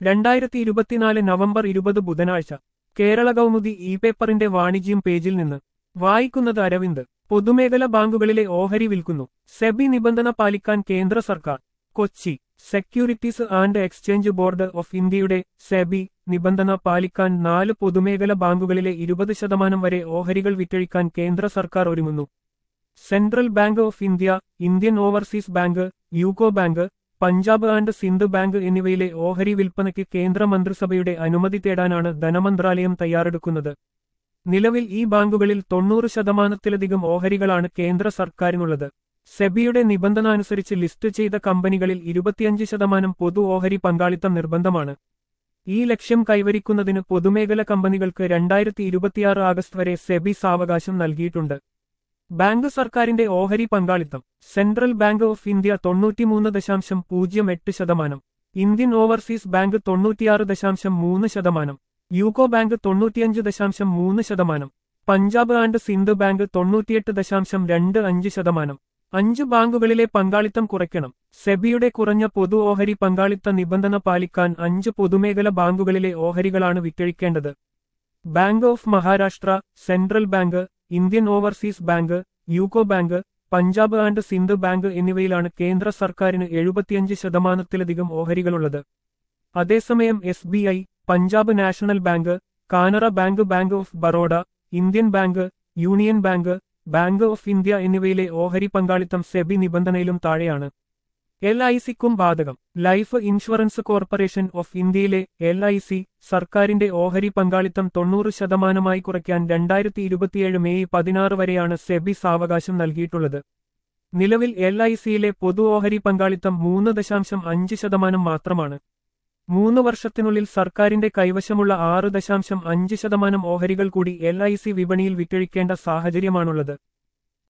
രണ്ടായിരത്തി ഇരുപത്തിനാല് നവംബർ ഇരുപത് ബുധനാഴ്ച കേരള കൗമുദി ഇ പേപ്പറിന്റെ വാണിജ്യം പേജിൽ നിന്ന് വായിക്കുന്നത് അരവിന്ദ് പൊതുമേഖലാ ബാങ്കുകളിലെ ഓഹരി വിൽക്കുന്നു സെബി നിബന്ധന പാലിക്കാൻ കേന്ദ്ര സർക്കാർ Kochi securities and exchange board of ഇന്ത്യയുടെ സെബി നിബന്ധന പാലിക്കാൻ നാല് പൊതുമേഖലാ ബാങ്കുകളിലെ ഇരുപത് ശതമാനം വരെ ഓഹരികൾ വിറ്റഴിക്കാൻ കേന്ദ്ര സർക്കാർ ഒരുങ്ങുന്നു Central Bank of India Indian Overseas Bank UCO Bank Punjab and Sindh Bank എന്നിവയിലെ ഓഹരി വിൽപ്പനയ്ക്ക് കേന്ദ്ര മന്ത്രിസഭയുടെ അനുമതി തേടാനാണ് ധനമന്ത്രാലയം തയ്യാറെടുക്കുന്നത് നിലവിൽ ഈ ബാങ്കുകളിൽ തൊണ്ണൂറ് ശതമാനത്തിലധികം ഓഹരികളാണ് കേന്ദ്ര സർക്കാരിനുള്ളത് സെബിയുടെ നിബന്ധന അനുസരിച്ച് ലിസ്റ്റ് ചെയ്ത കമ്പനികളിൽ ഇരുപത്തിയഞ്ച് ശതമാനം പൊതു ഓഹരി പങ്കാളിത്തം നിർബന്ധമാണ് ഈ ലക്ഷ്യം കൈവരിക്കുന്നതിന് പൊതുമേഖല കമ്പനികൾക്ക് രണ്ടായിരത്തി ഇരുപത്തിയാറ് ആഗസ്റ്റ് വരെ സെബി സാവകാശം നൽകിയിട്ടുണ്ട് ബാങ്ക് സർക്കാരിന്റെ ഓഹരി പങ്കാളിത്തം സെൻട്രൽ ബാങ്ക് ഓഫ് ഇന്ത്യ തൊണ്ണൂറ്റിമൂന്ന് ദശാംശം പൂജ്യം എട്ട് ശതമാനം ഇന്ത്യൻ ഓവർസീസ് ബാങ്ക് തൊണ്ണൂറ്റിയാറ് ദശാംശം മൂന്ന് ശതമാനം യൂക്കോ ബാങ്ക് തൊണ്ണൂറ്റിയഞ്ച് ദശാംശം മൂന്ന് ശതമാനം പഞ്ചാബ് ആൻഡ് സിന്ധ് ബാങ്ക് തൊണ്ണൂറ്റിയെട്ട് ദശാംശം രണ്ട് അഞ്ച് ശതമാനം അഞ്ച് ബാങ്കുകളിലെ പങ്കാളിത്തം കുറയ്ക്കണം സെബിയുടെ കുറഞ്ഞ പൊതു ഓഹരി പങ്കാളിത്ത നിബന്ധന പാലിക്കാൻ അഞ്ച് പൊതുമേഖല ബാങ്കുകളിലെ ഓഹരികളാണ് വിറ്റഴിക്കേണ്ടത് Bank of Maharashtra Central Bank Indian Overseas Bank UCO Bank Punjab and Sindh Bank എന്നിവയിലാണ് കേന്ദ്ര സർക്കാരിന് എഴുപത്തിയഞ്ച് ശതമാനത്തിലധികം ഓഹരികളുള്ളത് അതേസമയം S B I Punjab National Bank Canara Bank Bank of Baroda Indian Bank Union Bank Bank of India എന്നിവയിലെ ഓഹരി പങ്കാളിത്തം സെബി നിബന്ധനയിലും താഴെയാണ് എൽ ഐ സിക്കും ബാധകം ലൈഫ് ഇൻഷുറൻസ് കോർപ്പറേഷൻ ഓഫ് ഇന്ത്യയിലെ എൽ ഐ സി സർക്കാരിന്റെ ഓഹരി പങ്കാളിത്തം തൊണ്ണൂറ് ശതമാനമായി കുറയ്ക്കാൻ രണ്ടായിരത്തി ഇരുപത്തിയേഴ് മെയ് പതിനാറ് വരെയാണ് സെബി സാവകാശം നൽകിയിട്ടുള്ളത് നിലവിൽ എൽ ഐ സിയിലെ പൊതു ഓഹരി പങ്കാളിത്തം മൂന്ന് ദശാംശം അഞ്ച് ശതമാനം മാത്രമാണ് മൂന്ന് വർഷത്തിനുള്ളിൽ സർക്കാരിന്റെ കൈവശമുള്ള ആറ് ദശാംശം അഞ്ച് ശതമാനം ഓഹരികൾ കൂടി എൽ ഐ സി വിപണിയിൽ വിറ്റഴിക്കേണ്ട സാഹചര്യമാണുള്ളത്